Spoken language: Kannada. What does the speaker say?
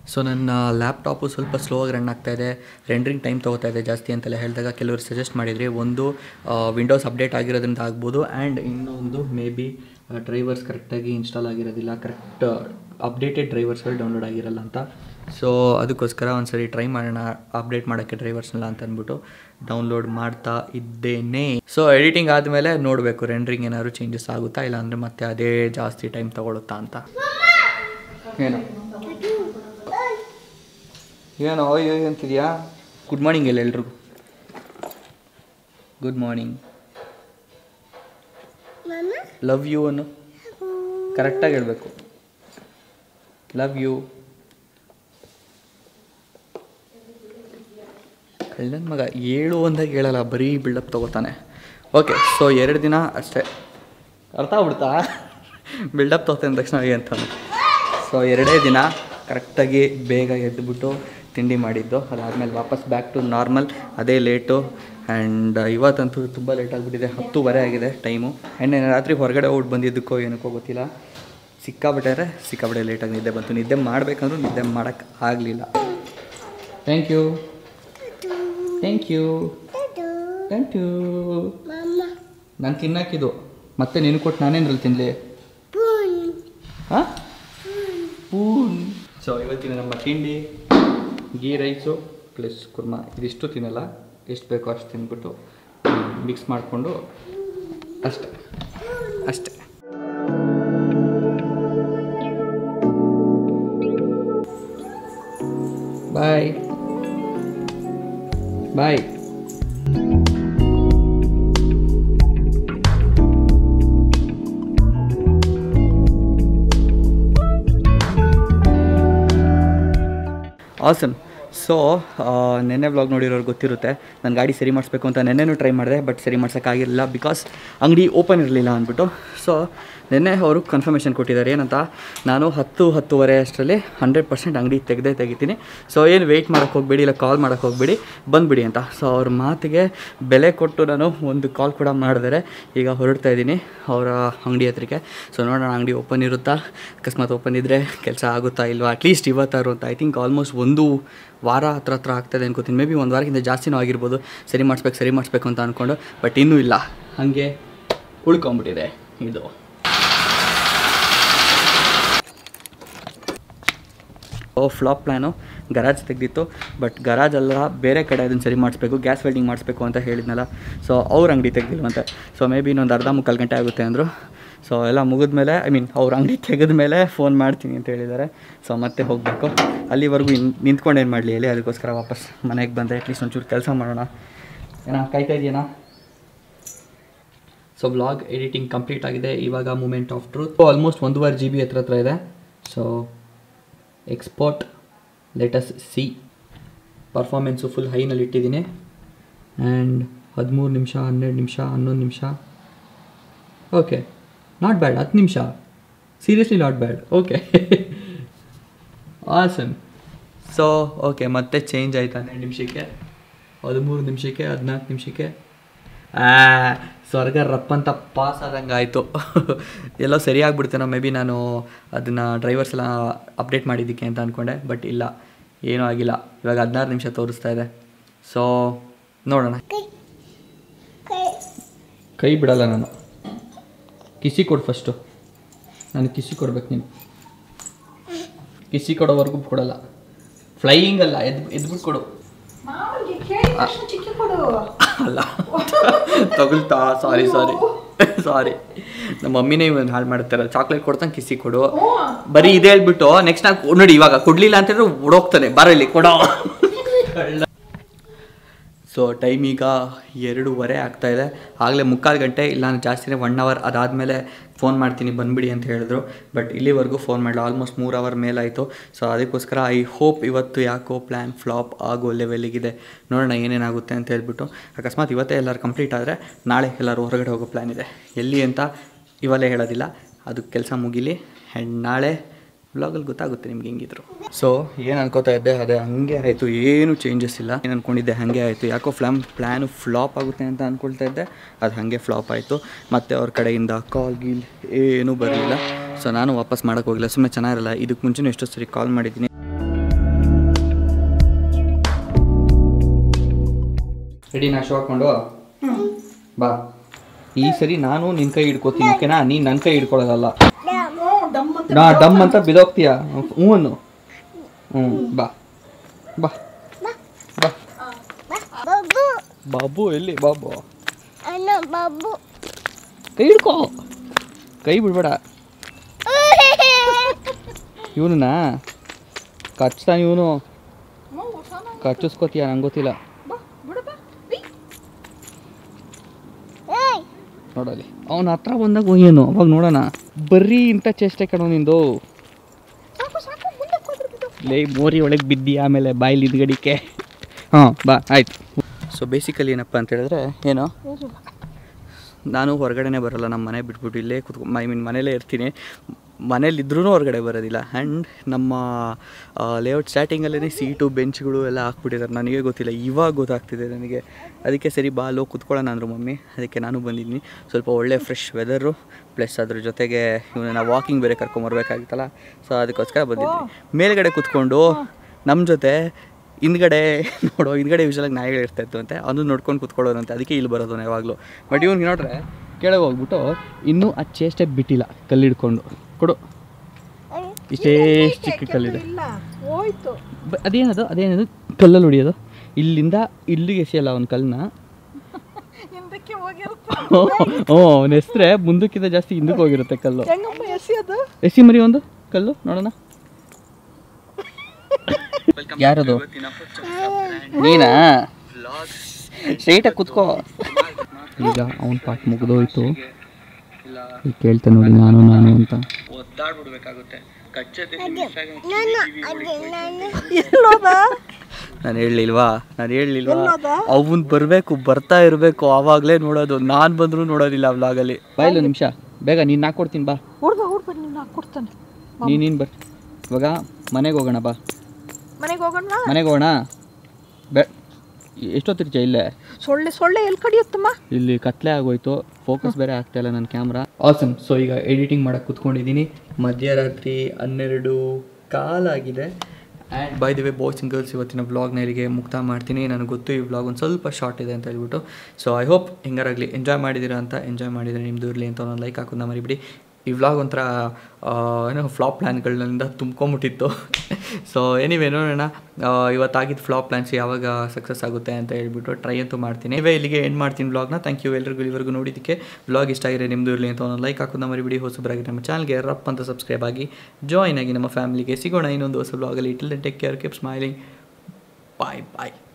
ಸೊ ನನ್ನ ಲ್ಯಾಪ್ಟಾಪು ಸ್ವಲ್ಪ ಸ್ಲೋ ಆಗಿ ರನ್ ಆಗ್ತಾ ಇದೆ ರೆಂಡ್ರಿಂಗ್ ಟೈಮ್ ತೊಗೋತಾ ಇದೆ ಜಾಸ್ತಿ ಅಂತೆಲ್ಲ ಹೇಳಿದಾಗ ಕೆಲವರು ಸಜೆಸ್ಟ್ ಮಾಡಿದ್ರಿ ಒಂದು ವಿಂಡೋಸ್ ಅಪ್ಡೇಟ್ ಆಗಿರೋದ್ರಿಂದ ಆಗ್ಬೋದು ಆ್ಯಂಡ್ ಇನ್ನೊಂದು ಮೇ ಬಿ ಡ್ರೈವರ್ಸ್ ಕರೆಕ್ಟಾಗಿ ಇನ್ಸ್ಟಾಲ್ ಆಗಿರೋದಿಲ್ಲ ಕರೆಕ್ಟ್ ಅಪ್ಡೇಟೆಡ್ ಡ್ರೈವರ್ಸ್ಗಳು ಡೌನ್ಲೋಡ್ ಆಗಿರಲ್ಲ ಅಂತ ಸೊ ಅದಕ್ಕೋಸ್ಕರ ಒಂದು ಸರಿ ಟ್ರೈ ಮಾಡೋಣ ಅಪ್ಡೇಟ್ ಮಾಡೋಕ್ಕೆ ಡ್ರೈವರ್ಸ್ನೆಲ್ಲ ಅಂತ ಅಂದ್ಬಿಟ್ಟು ಡೌನ್ಲೋಡ್ ಮಾಡ್ತಾ ಇದ್ದೇನೆ ಸೊ ಎಡಿಟಿಂಗ್ ಆದಮೇಲೆ ನೋಡಬೇಕು ರೆಂಡ್ರಿಂಗ್ ಏನಾದ್ರು ಚೇಂಜಸ್ ಆಗುತ್ತಾ ಇಲ್ಲಾಂದರೆ ಮತ್ತೆ ಅದೇ ಜಾಸ್ತಿ ಟೈಮ್ ತೊಗೊಳುತ್ತಾ ಅಂತ ಏನು ಏನೋ ಅಯ್ಯೋ ಅಂತಿದ್ಯಾ ಗುಡ್ ಮಾರ್ನಿಂಗ್ ಎಲ್ಲ ಎಲ್ರಿಗೂ ಗುಡ್ ಮಾರ್ನಿಂಗ್ ಲವ್ ಯು ಅನ್ನು ಕರೆಕ್ಟಾಗಿ ಹೇಳಬೇಕು ಲವ್ ಯು ಕಳ್ಳನ ಮಗ ಏಳು ಒಂದಾಗ ಹೇಳಲ್ಲ ಬರೀ ಬಿಲ್ಡಪ್ ತೊಗೋತಾನೆ ಓಕೆ ಸೊ ಎರಡು ದಿನ ಅಷ್ಟೇ ಅರ್ಥ ಆಗ್ಬಿಡ್ತಾ ಬಿಲ್ಡಪ್ ತೊಗೋತಾನೆ ತಕ್ಷಣ ಅಂತ ಸೊ ಎರಡೇ ದಿನ ಕರೆಕ್ಟಾಗಿ ಬೇಗ ಎದ್ದುಬಿಟ್ಟು ತಿಂಡಿ ಮಾಡಿದ್ದು ಅದಾದಮೇಲೆ ವಾಪಸ್ ಬ್ಯಾಕ್ ಟು ನಾರ್ಮಲ್ ಅದೇ ಲೇಟು ಆ್ಯಂಡ್ ಇವತ್ತಂತೂ ತುಂಬ ಲೇಟ್ ಆಗಿಬಿಟ್ಟಿದೆ ಹತ್ತುವರೆ ಆಗಿದೆ ಟೈಮು ಆ್ಯಂಡ್ ನಾನು ರಾತ್ರಿ ಹೊರಗಡೆ ಔಟ್ ಬಂದಿದ್ದಕ್ಕೋ ಏನಕ್ಕೋ ಗೊತ್ತಿಲ್ಲ ಸಿಕ್ಕಾಬಿಟ್ಟರೆ ಸಿಕ್ಕಾಬಿಟ್ಟೆ ಲೇಟಾಗಿ ನಿದ್ದೆ ಬಂತು ನಿದ್ದೆ ಮಾಡಬೇಕಂದ್ರೂ ನಿದ್ದೆ ಮಾಡೋಕ್ಕೆ ಆಗಲಿಲ್ಲ thank you thank you thank you ನಾನು ತಿನ್ನಕ್ಕಿದು ಮತ್ತೆ ನೀನು ಕೊಟ್ಟು ನಾನೇನ್ರಲ್ಲಿ ತಿನ್ನಲಿ ಹಾಂ ಪೂನ್ ಸೊ ಇವತ್ತಿನ ನಮ್ಮ ತಿಂಡಿ ಗೀ ರೈಸು ಪ್ಲಸ್ ಕುರ್ಮಾ ಇದಿಷ್ಟು ತಿನ್ನಲ್ಲ ಎಷ್ಟು ಬೇಕೋ ಅಷ್ಟು ತಿಂದ್ಬಿಟ್ಟು ಮಿಕ್ಸ್ ಮಾಡಿಕೊಂಡು ಅಷ್ಟೆ ಅಷ್ಟೆ ಬಾಯ್ ಬಾಯ್ ಆಸಮ್ ಸೊ ನೆನ್ನೆ ವ್ಲಾಗ್ ನೋಡಿರೋರು ಗೊತ್ತಿರುತ್ತೆ ನನ್ನ ಗಾಡಿ ಸರಿ ಮಾಡಿಸ್ಬೇಕು ಅಂತ ನೆನ್ನೆನೂ ಟ್ರೈ ಮಾಡಿದೆ ಬಟ್ ಸರಿ ಮಾಡ್ಸೋಕ್ಕಾಗಿರಲಿಲ್ಲ ಬಿಕಾಸ್ ಅಂಗಡಿ ಓಪನ್ ಇರಲಿಲ್ಲ ಅಂದ್ಬಿಟ್ಟು ಸೊ ನಿನ್ನೆ ಅವರು ಕನ್ಫರ್ಮೇಷನ್ ಕೊಟ್ಟಿದ್ದಾರೆ ಏನಂತ ನಾನು ಹತ್ತು ಹತ್ತುವರೆ ಅಷ್ಟರಲ್ಲಿ ಹಂಡ್ರೆಡ್ ಪರ್ಸೆಂಟ್ ಅಂಗಡಿ ತೆಗೆದೇ ತೆಗಿತೀನಿ ಸೊ ಏನು ವೆಯ್ಟ್ ಮಾಡೋಕ್ಕೆ ಹೋಗಬೇಡಿ ಇಲ್ಲ ಕಾಲ್ ಮಾಡೋಕ್ಕೆ ಹೋಗಬೇಡಿ ಬಂದುಬಿಡಿ ಅಂತ ಸೊ ಅವ್ರ ಮಾತಿಗೆ ಬೆಲೆ ಕೊಟ್ಟು ನಾನು ಒಂದು ಕಾಲ್ ಕೂಡ ಮಾಡಿದರೆ ಈಗ ಹೊರಡ್ತಾ ಇದ್ದೀನಿ ಅವರ ಅಂಗಡಿ ಹತ್ರಕ್ಕೆ ಸೊ ನೋಡೋಣ ಅಂಗಡಿ ಓಪನ್ ಇರುತ್ತಾ ಅಕಸ್ಮಾತ್ ಓಪನ್ ಇದ್ದರೆ ಕೆಲಸ ಆಗುತ್ತಾ ಇಲ್ವಾ ಅಟ್ಲೀಸ್ಟ್ ಇವತ್ತಾರು ಅಂತ ಐ ಥಿಂಕ್ ಆಲ್ಮೋಸ್ಟ್ ಒಂದು ವಾರ ಹತ್ರ ಹತ್ರ ಆಗ್ತದೆ ಅನ್ಕೋತೀನಿ ಮೇ ಬಿ ಒಂದು ವಾರಕ್ಕಿಂತ ಜಾಸ್ತಿನೂ ಆಗಿರ್ಬೋದು ಸರಿ ಮಾಡಿಸ್ಬೇಕು ಸರಿ ಮಾಡಿಸ್ಬೇಕು ಅಂತ ಅಂದ್ಕೊಂಡು ಬಟ್ ಇನ್ನೂ ಇಲ್ಲ ಹಾಗೆ ಉಳ್ಕೊಂಬಿಟ್ಟಿದೆ ಇದು ಓ ಫ್ಲಾಪ್ ಪ್ಲ್ಯಾನು ಗರಾಜ್ ತೆಗೆದಿತ್ತು ಬಟ್ ಗರಾಜ್ ಅಲ್ಲ ಬೇರೆ ಕಡೆ ಅದನ್ನು ಸರಿ ಮಾಡಿಸ್ಬೇಕು ಗ್ಯಾಸ್ ವೆಲ್ಡಿಂಗ್ ಮಾಡಿಸ್ಬೇಕು ಅಂತ ಹೇಳಿದ್ನಲ್ಲ ಸೊ ಅವ್ರ ಅಂಗಡಿ ತೆಗೆದಿಲ್ವಂತೆ ಸೊ ಮೇ ಬಿ ಇನ್ನೊಂದು ಅರ್ಧ ಮುಕ್ಕಾಲು ಗಂಟೆ ಆಗುತ್ತೆ ಅಂದರು ಸೊ ಎಲ್ಲ ಮುಗಿದ್ಮೇಲೆ ಐ ಮೀನ್ ಅವ್ರ ಅಂಗಡಿ ತೆಗೆದ ಮೇಲೆ ಫೋನ್ ಮಾಡ್ತೀನಿ ಅಂತ ಹೇಳಿದ್ದಾರೆ ಸೊ ಮತ್ತೆ ಹೋಗಬೇಕು ಅಲ್ಲಿವರೆಗೂ ಇನ್ ನಿಂತ್ಕೊಂಡು ಏನು ಮಾಡಲಿ ಹೇಳಿ ಅದಕ್ಕೋಸ್ಕರ ವಾಪಸ್ ಮನೆಗೆ ಬಂದೆ ಅಟ್ಲೀಸ್ಟ್ ಒಂಚೂರು ಕೆಲಸ ಮಾಡೋಣ ಏನಾ ಕಾಯ್ತಾ ಇದೆಯೇನಾ ಸೊ ಬ್ಲಾಗ್ ಎಡಿಟಿಂಗ್ ಕಂಪ್ಲೀಟ್ ಆಗಿದೆ ಇವಾಗ ಮೂಮೆಂಟ್ ಆಫ್ ಟ್ರೂತ್ ಆಲ್ಮೋಸ್ಟ್ ಒಂದೂವರೆ ಜಿ ಬಿ ಹತ್ರ ಹತ್ರ ಇದೆ so export let's see performance full ಹೈನಲ್ಲಿ ಇಟ್ಟಿದ್ದೀನಿ ಆ್ಯಂಡ್ ಹದಿಮೂರು ನಿಮಿಷ ಹನ್ನೆರಡು ನಿಮಿಷ ಹನ್ನೊಂದು ನಿಮಿಷ ಓಕೆ ನಾಟ್ ಬ್ಯಾಡ್ ಹತ್ತು ನಿಮಿಷ seriously not bad okay awesome so okay ಮತ್ತೆ ಚೇಂಜ್ ಆಯ್ತು ಹನ್ನೆರಡು ನಿಮಿಷಕ್ಕೆ ಹದಿಮೂರು ನಿಮಿಷಕ್ಕೆ ಹದಿನಾಲ್ಕು ನಿಮಿಷಕ್ಕೆ ಆ ಸ್ವರ್ಗ ರಪ್ ಅಂತ ಪಾಸ್ ಆದಂಗೆ ಆಯಿತು ಎಲ್ಲೋ ಸರಿಯಾಗ್ಬಿಡ್ತೇನೋ ಮೇ ಬಿ ನಾನು ಅದನ್ನು ಡ್ರೈವರ್ಸ್ ಎಲ್ಲ ಅಪ್ಡೇಟ್ ಮಾಡಿದ್ದಕ್ಕೆ ಅಂತ ಅಂದ್ಕೊಂಡೆ ಬಟ್ ಇಲ್ಲ ಏನೂ ಆಗಿಲ್ಲ ಇವಾಗ ಹದಿನಾರು ನಿಮಿಷ ತೋರಿಸ್ತಾ ಇದೆ ಸೊ ನೋಡೋಣ ಕೈ ಬಿಡಲ್ಲ ನಾನು ಕಿಸಿ ಕೊಡು ಫಸ್ಟು ನಾನು ಕಿಸಿ ಕೊಡ್ಬೇಕು ನೀನು ಕಿಸಿ ಕೊಡೋವರೆಗೂ ಕೊಡಲ್ಲ ಫ್ಲೈಯಿಂಗ್ ಅಲ್ಲ ಎದ್ ಎದ್ಬಿಟ್ಟು ಕೊಡು ಮಾವನಿಗೆ ಕೇಳಿದ ತಕ್ಷಣ ಚಿಕ್ಕಿ ಕೊಡು ಅಲ್ಲ ತಗುಲ್ತಾ ಸಾರಿ ಸಾರಿ ಸಾರಿ ನಮ್ಮ ಮಮ್ಮಿನೇ ಇವನ್ ಹಾಳು ಮಾಡ್ತಾರೆ ಚಾಕ್ಲೇಟ್ ಕೊಡ್ತಾನೆ ಕಿಸಿ ಕೊಡು ಬರೀ ಇದೇ ಹೇಳ್ಬಿಟ್ಟು ನೆಕ್ಸ್ಟ್ ನಾನು ನೋಡಿ ಇವಾಗ ಕೊಡ್ಲಿಲ್ಲ ಅಂತ ಹೇಳಿದ್ರೆ ಓಡೋಗ್ತಾನೆ ಬರಲಿ ಕೊಡೋ ಸೊ ಟೈಮ್ ಈಗ ಎರಡೂವರೆ ಆಗ್ತಾ ಇದೆ ಆಗಲೇ ಮುಕ್ಕಾಲು ಗಂಟೆ ಇಲ್ಲ ನಾನು ಜಾಸ್ತಿನೇ ಒನ್ ಅವರ್ ಅದಾದಮೇಲೆ ಫೋನ್ ಮಾಡ್ತೀನಿ ಬಂದುಬಿಡಿ ಅಂತ ಹೇಳಿದ್ರು ಬಟ್ ಇಲ್ಲಿವರೆಗೂ ಫೋನ್ ಮಾಡಲ್ಲ ಆಲ್ಮೋಸ್ಟ್ ಮೂರು ಅವರ್ ಮೇಲಾಯಿತು ಸೊ ಅದಕ್ಕೋಸ್ಕರ ಐ ಹೋಪ್ ಇವತ್ತು ಯಾಕೋ ಪ್ಲ್ಯಾನ್ ಫ್ಲಾಪ್ ಆಗೋ ಲೆವೆಲಿಗಿದೆ ನೋಡೋಣ ಏನೇನಾಗುತ್ತೆ ಅಂತ ಹೇಳ್ಬಿಟ್ಟು ಅಕಸ್ಮಾತ್ ಇವತ್ತೇ ಎಲ್ಲರೂ ಕಂಪ್ಲೀಟ್ ಆದರೆ ನಾಳೆ ಎಲ್ಲರೂ ಹೊರಗಡೆ ಹೋಗೋ ಪ್ಲ್ಯಾನ್ ಇದೆ ಎಲ್ಲಿ ಅಂತ ಇವಲ್ಲೇ ಹೇಳೋದಿಲ್ಲ ಅದು ಕೆಲಸ ಮುಗಿಲಿ ಆ್ಯಂಡ್ ನಾಳೆ ವ್ಲಾಗಲ್ಲಿ ಗೊತ್ತಾಗುತ್ತೆ ನಿಮ್ಗೆ ಹೆಂಗಿದ್ರು ಸೊ ಏನು ಅನ್ಕೋತಾ ಇದ್ದೆ ಅದೇ ಹಂಗೆ ಆಯಿತು ಏನು ಚೇಂಜಸ್ ಇಲ್ಲ ಏನು ಅನ್ಕೊಂಡಿದ್ದೆ ಹಾಗೆ ಆಯಿತು ಯಾಕೋ ಫ್ಲಾಮ್ ಪ್ಲ್ಯಾನು ಫ್ಲಾಪ್ ಆಗುತ್ತೆ ಅಂತ ಅಂದ್ಕೊಳ್ತಾ ಇದ್ದೆ ಅದು ಹಾಗೆ ಫ್ಲಾಪ್ ಆಯಿತು ಮತ್ತು ಅವ್ರ ಕಡೆಯಿಂದ ಕಾಲ್ ಗೀಲ್ ಏನೂ ಬರಲಿಲ್ಲ ಸೊ ನಾನು ವಾಪಸ್ ಮಾಡೋಕ್ಕೆ ಹೋಗಿಲ್ಲ ಸುಮ್ಮನೆ ಚೆನ್ನಾಗಿರಲ್ಲ ಇದಕ್ಕೆ ಮುಂಚೆನೂ ಎಷ್ಟೋ ಸರಿ ಕಾಲ್ ಮಾಡಿದ್ದೀನಿ ರೆಡಿ ನಾ ಶೋ ಹಾಕೊಂಡು ಬಾ ಈ ಸರಿ ನಾನು ನಿನ್ನ ಕೈ ಹಿಡ್ಕೋತೀನಿ ಓಕೆನಾ ನೀನು ನನ್ನ ಕೈ ಹಿಡ್ಕೊಳ್ಳೋದಲ್ಲ ಹ್ಞೂ ಡಮ್ ಅಂತ ನಾ ಡಮ್ ಅಂತ ಬಿದೋಗ್ತೀಯ ಹ್ಞೂ ಅನ್ನು ಹ್ಞೂ ಬಾ ಬಾ ಬಾ ಬಾಬು ಬಾಬು ಎಲ್ಲಿ ಬಾಬು ಅಣ್ಣ ಬಾಬು ಕೈ ಹಿಡ್ಕೋ ಕೈ ಬಿಡ್ಬೇಡ ಇವನಾ ಕಚ್ತಾನೆ ಇವನು ಹ್ಞೂ ಹೊಸಾನ ಕಚ್ಚಿಸ್ಕೋತೀಯ ನಂಗೆ ಗೊತ್ತಿಲ್ಲ ಬಾ ಬಿಡಪ್ಪ ಬಿ ಏಯ್ ನೋಡಲಿ ಅವನ ಹತ್ರ ಬಂದಾಗ ಏನು ಅವಾಗ ನೋಡೋಣ ಬರೀ ಇಂಥ ಚೇಷ್ಟೆ ಕಣೋ ನಿಂದು ಸಾಕು ಸಾಕು ಮುಂದಕ್ಕೆ ಹೋದ್ರೆ ಬಿಡು ಲೇ ಮೋರಿ ಒಳಗೆ ಬಿದ್ದಿ ಆಮೇಲೆ ಬಾಯ್ಲಿ ಇದ್ಗಡಿಕೆ ಹಾಂ ಬಾ ಆಯ್ತು ಸೊ ಬೇಸಿಕಲಿ ಏನಪ್ಪ ಅಂತ ಹೇಳಿದ್ರೆ ಏನು ನಾನು ಹೊರಗಡೆನೇ ಬರಲ್ಲ ನಮ್ಮ ಮನೆ ಬಿಟ್ಬಿಟ್ಟು ಇಲ್ಲೇ ಕುತ್ಕೊ ಐ ಮೀನ್ ಮನೇಲೇ ಇರ್ತೀನಿ ಮನೇಲಿದ್ರೂ ಹೊರಗಡೆ ಬರೋದಿಲ್ಲ ಆ್ಯಂಡ್ ನಮ್ಮ ಲೇಔಟ್ ಸ್ಟಾರ್ಟಿಂಗಲ್ಲೇ ಸೀಟು ಬೆಂಚ್ಗಳು ಎಲ್ಲ ಹಾಕ್ಬಿಟ್ಟಿದ್ದಾರೆ ನನಗೆ ಗೊತ್ತಿಲ್ಲ ಇವಾಗ ಗೊತ್ತಾಗ್ತಿದೆ ನನಗೆ ಅದಕ್ಕೆ ಸರಿ ಬಾ ಲೋ ಕುತ್ಕೊಳ್ಳೋಣ ಅಂದರು ಮಮ್ಮಿ ಅದಕ್ಕೆ ನಾನು ಬಂದಿದ್ದೀನಿ ಸ್ವಲ್ಪ ಒಳ್ಳೆ ಫ್ರೆಶ್ ವೆದರು ಪ್ಲಸ್ ಅದ್ರ ಜೊತೆಗೆ ಇವನ್ನ ವಾಕಿಂಗ್ ಬೇರೆ ಕರ್ಕೊಂಬರ್ಬೇಕಾಗಿತ್ತಲ್ಲ ಸೊ ಅದಕ್ಕೋಸ್ಕರ ಬಂದಿದ್ದೀನಿ ಮೇಲ್ಗಡೆ ಕುತ್ಕೊಂಡು ನಮ್ಮ ಜೊತೆ ಹಿಂದ್ಗಡೆ ನೋಡೋ ಹಿಂದ್ಗಡೆ ಯೂಶಲಾಗಿ ನಾಯಿಗಳು ಇರ್ತಾ ಇತ್ತು ಅಂತೆ ಅದನ್ನು ನೋಡ್ಕೊಂಡು ಕುತ್ಕೊಳ್ಳೋದಂತೆ ಅದಕ್ಕೆ ಇಲ್ಲಿ ಬರೋದು ಯಾವಾಗಲೂ ಬಟ್ ಇವ್ನಿಗೆ ನೋಡ್ರೆ ಕೆಳಗೆ ಹೋಗ್ಬಿಟ್ಟು ಇನ್ನೂ ಆ ಚೇಷ್ಟೆ ಬಿಟ್ಟಿಲ್ಲ ಕಲ್ಲಿಡ್ಕೊಂಡು ಕೊಡು ಇಷ್ಟೇ ಚಿಕ್ಕ ಕಲ್ಲಿದೆ ಇಲ್ಲ ಹೋಯ್ತು ಬ- ಅದೇನದು ಅದೇನದು ಕಲ್ಲಲ್ಲಿ ಹೊಡಿಯೋದು ಇಲ್ಲಿಂದ ಇಲ್ಲಿಗೆ ಎಸೆಯಲ್ಲ ಅವ್ನ ಕಲ್ಲನ್ನ ಹಿಂದಕ್ಕೆ ಹೋಗಿರುತ್ತೆ ಹ್ಞೂ ಅವನ ಹೆಸ್ರೆ ಮುಂದಕ್ಕಿಂತ ಜಾಸ್ತಿ ಹಿಂದಕ್ಕೆ ಹೋಗಿರುತ್ತೆ ಕಲ್ಲು ಹೆಂಗಮ್ಮ ಎಸೆಯೋದು ಎಸಿ ಮರಿ ಒಂದು ಕಲ್ಲು ನೋಡೋಣ ಯಾರದು ನೀನಾ ಸ್ಟ್ರೈಟಾಗಿ ಕುತ್ಕೋ ಈಗ ಅವನ ಪಾಟ್ ಮುಗಿದೋಯ್ತು ಈಗ ಕೇಳ್ತೆ ನೋಡಿ ನಾನು ನಾನು ಅಂತ ಒದ್ದಾಡ್ಬಿಡ್ಬೇಕಾಗುತ್ತೆ ನಾನು ಅದೇ ನಾನು ಎಲ್ಲೋದ ನಾನು ಹೇಳಲಿಲ್ವಾ ನಾನು ಹೇಳಲಿಲ್ವಾ ಎಲ್ಲೋದ? ಅವನ್ ಬರಬೇಕು ಬರ್ತಾ ಇರಬೇಕು ಆವಾಗಲೇ ನೋಡೋದು ನಾನು ಬಂದರೂ ನೋಡೋದಿಲ್ಲ ವ್ಲಾಗಲ್ಲಿ ಬಾಯಿಲ್ಲ ನಿಮಿಷ ಬೇಗ ನೀನು ಹಾಕ್ಕೊಡ್ತೀನಿ ಬಾ ಹುಡ್ಬ ಹುಡ್ಬ ನೀನು ಹಾಕಿ ಕೊಡ್ತಾನೆ ನೀನು ನೀನು ಬರ್ ಇವಾಗ ಮನೆಗೆ ಹೋಗೋಣ ಬಾ ಮನೆಗೆ ಹೋಗೋಣ ಮನೆಗೆ ಹೋಗೋಣ ಬೆ ಎಷ್ಟೊತ್ತಿರ್ತೀಯ ಇಲ್ಲೇ ಸೊಳ್ಳೆ ಸೊಳ್ಳೆ ಎಲ್ಲಿ ಕಡಿಯುತ್ತಮ್ಮ ಇಲ್ಲಿ ಕತ್ಲೆ ಆಗೋಯ್ತು ಫೋಕಸ್ ಬೇರೆ ಆಗ್ತಾ ಇಲ್ಲ ನನ್ನ ಕ್ಯಾಮ್ರಾ ಆಸಮ್ ಸೊ ಈಗ ಎಡಿಟಿಂಗ್ ಮಾಡಕ್ಕೆ ಕುತ್ಕೊಂಡಿದ್ದೀನಿ ಮಧ್ಯರಾತ್ರಿ ಹನ್ನೆರಡು ಕಾಲಾಗಿದೆ and by the way boys and girls ಇವತ್ತಿನ ವ್ಲಾಗ್ನ ಇಲ್ಲಿಗೆ ಮುಕ್ತ ಮಾಡ್ತೀನಿ ನನಗೆ ಗೊತ್ತು ಈ ವ್ಲಾಗ್ ಒಂದು ಸ್ವಲ್ಪ ಶಾರ್ಟ್ ಇದೆ ಅಂತ ಹೇಳ್ಬಿಟ್ಟು ಸೊ ಐ ಹೋಪ್ ಹೆಂಗಾರಾಗಲಿ ಎಂಜಾಯ್ ಮಾಡಿದ್ದೀರಾ ಅಂತ ಎಂಜಾಯ್ ಮಾಡಿದರೆ ನಿಮ್ಮದು ಇರಲಿ ಅಂತ ಒಂದು ಲೈಕ್ ಹಾಕೋದನ್ನ ಮರಿಬಿಡಿ ಈ ವ್ಲಾಗ್ ಒಂಥರ ಆ, ಏನೋ ಫ್ಲಾಪ್ ಪ್ಲ್ಯಾನ್ಗಳಿಂದ ತುಂಬ್ಕೊಂಬಿಟ್ಟಿತ್ತು ಸೊ ಎನಿವೇ ನೋಡೋಣ ಆ, ಇವತ್ತಾಗಿದ್ದು ಫ್ಲಾಪ್ ಪ್ಲ್ಯಾನ್ಸ್ ಯಾವಾಗ ಸಕ್ಸಸ್ ಆಗುತ್ತೆ ಅಂತ ಹೇಳ್ಬಿಟ್ಟು ಟ್ರೈ ಅಂತೂ ಮಾಡ್ತೀನಿ ಇವೇ ಇಲ್ಲಿಗೆ ಎಂಡ್ ಮಾಡ್ತೀನಿ ವ್ಲಾಗ್ನ ಥ್ಯಾಂಕ್ ಯು ಎಲ್ರಿಗೂ ಇಲ್ಲಿವರೆಗೂ ನೋಡಿದ್ದಕ್ಕೆ ವ್ಲಾಗ್ ಇಷ್ಟ ಆಗಿದೆ ನಿಮ್ಮದು ಇರಲಿ ಅಂತ ಒಂದು ಲೈಕ್ ಹಾಕೋದನ್ನ ಮರಿಬಿಡಿ ಹೊಸಬರಾಗಿ ನಮ್ಮ ಚಾನಲ್ಗೆ ರಪ್ ಅಂತ ಸಬ್ಸ್ಕ್ರೈಬ್ ಆಗಿ ಜಾಯ್ನ್ ಆಗಿ ನಮ್ಮ ಫ್ಯಾಮಿಲಿಗೆ ಸಿಗೋಣ ಇನ್ನೊಂದು ಹೊಸ ವ್ಲಾಗಲ್ಲಿ till take care keep smiling bye ಬಾಯ್